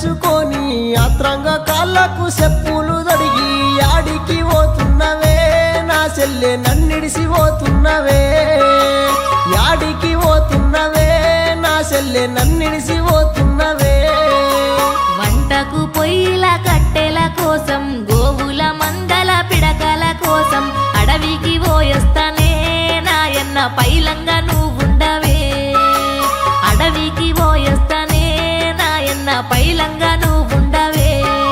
వేసుకొని ఆత్రంగా కాళ్ళకు చెప్పులు తొడిగి యాడికి పోతున్నవే నా చెల్లె నన్నిడిసి పోతున్నవే యాడికి పోతున్నవే నా చెల్లె నన్నిడిసి పోతున్నవే వంటకు పొయ్యిల కట్టెల కోసం గోవుల మందల పిడకల కోసం అడవికి పోయొస్తానే నాయన్న పైలంగా నువ్వుండవే అడవికి పోయొస్తానే నాయన్న పైలంగా నువ్వుండవే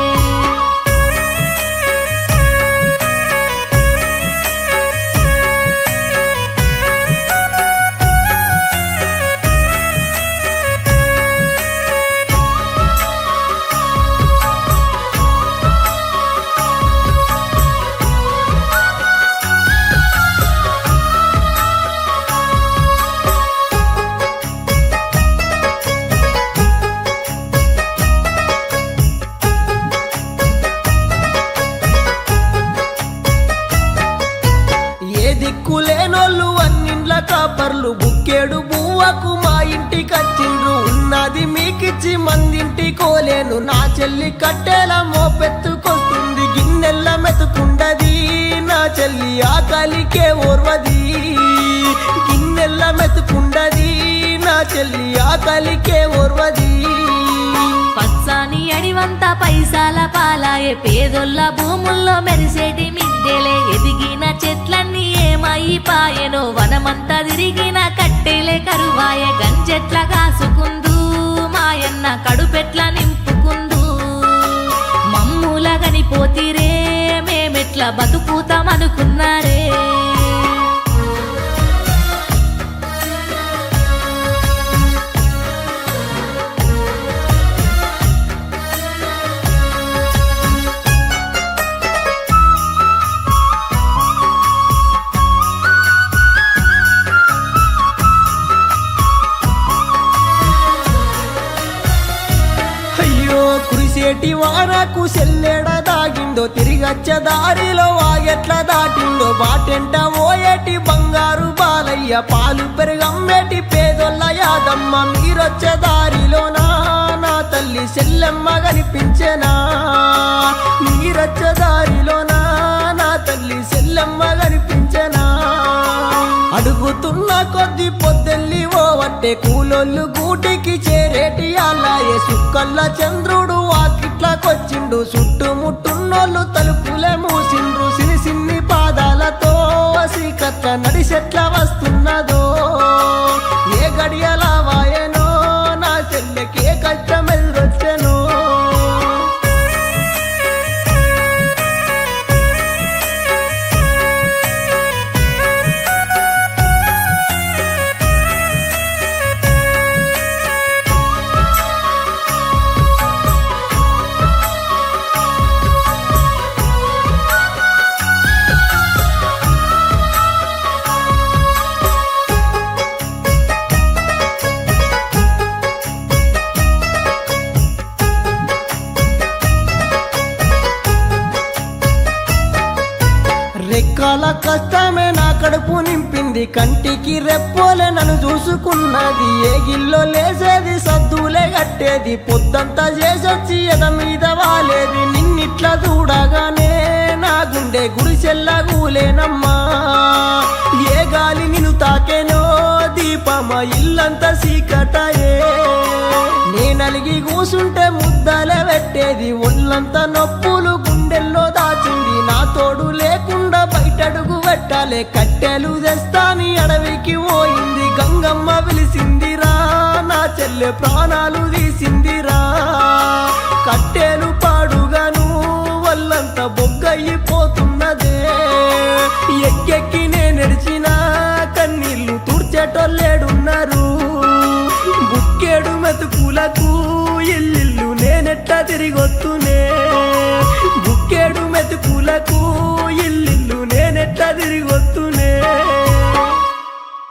ఏ దిక్కు లేనోళ్ళు అన్నిండ్ల కాపర్లు బుక్కేడు బువ్వకు మా ఇంటికి వచ్చిండ్రు ఉన్నది మీకిచ్చి మందింటి కోలేను నా చెల్లి కట్టెల మోపెత్తుకొస్తుంది గిన్నెల్ల మెతుకుండది నా చెల్లి ఆకలికే ఓర్వది గిన్నెల్ల మెతుకుండది నా చెల్లి ఆకలికే ఓర్వది పచ్చాని అడివంత పైసాల పాలాయే పేదొల్ల భూముల్లో మెరిసేటి మిద్దెలే ఎదిగిన చెట్లన్నీ ఏమైపాయెనో వనమంతా తిరిగిన కట్టెలే కరువాయే గంజెట్ల కాసుకుందు మాయన్న కడుపెట్ల నింపుకుందు మమ్ముల గనిపోతిరే మేమెట్ల బతుకుతామనుకున్నారే అయ్యో కురిసేటి వానకు సెల్లెడ దాగిందో తిరిగచ్చ దారిలో వాగెట్ల దాటిందో బాటెంట ఓయేటి బంగారు బాలయ్య పాలు పెరుగమ్మేటి పేదొల్ల యాదమ్మ మీరొచ్చే దారిలోనా నా తల్లి సెల్లెమ్మ కనిపించెనా మీరొచ్చే దారిలోనా నా తల్లి సెల్లెమ్మ కనిపించెనా అడుగుతున్న కొద్ది పొద్దెల్లి ఓవట్టే కూలోళ్ళు గూటికి చేరేటి అల్లాయే సుక్కల్ల చంద్రుడు వాకిట్లకొచ్చిండు చుట్టుముట్టున్నోళ్ళు తలుపులే మూసిండ్రు సిని సిన్ని పాదాలతో సీకట్ల నడిసెట్ల వస్తున్నదో ఏ గడియల వాయనో నా చెల్లెకి ఏ కష్టం ఎదురొచ్చెనో రెక్కల కష్టమే నా కడుపు నింపింది కంటికి రెప్పోలే నన్ను చూసుకున్నది ఏ గిల్లో లేసేది సద్దులే కట్టేది పొద్దంతా చేసొచ్చి ఎద మీద వాలేది నిన్నిట్లా చూడగానే నా గుండె గుడిసెల్లగూలేనమ్మా ఏ గాలి నిన్ను తాకేనో దీపమ ఇల్లంతా సీకటాయే నేనలిగి కూసుంటే ముద్దలే పెట్టేది ఒళ్ళంతా నొప్పులు గుండెల్లో దాచింది నా తోడు లేకుండా బయటడుగు పెట్టాలే కట్టెలు తెస్తాని అడవికి పోయింది గంగమ్మ పిలిసిందిరా నా చెల్లె ప్రాణాలు తీసిందిరా కట్టెలు పాడుగాను వల్లంతా బొగ్గయిపోతున్నదే ఎక్కెక్కి నేనెడిచిన కన్నీళ్లు తుడిచేటోళ్ళేడున్నారు బుక్కేడు మెతుకులకు ఇల్లిల్లు నేనెట్లా తిరిగొత్తునే బుక్కేడు మెతుకులకు ఇల్లిల్లు నేనెట్లా తిరిగొత్తునే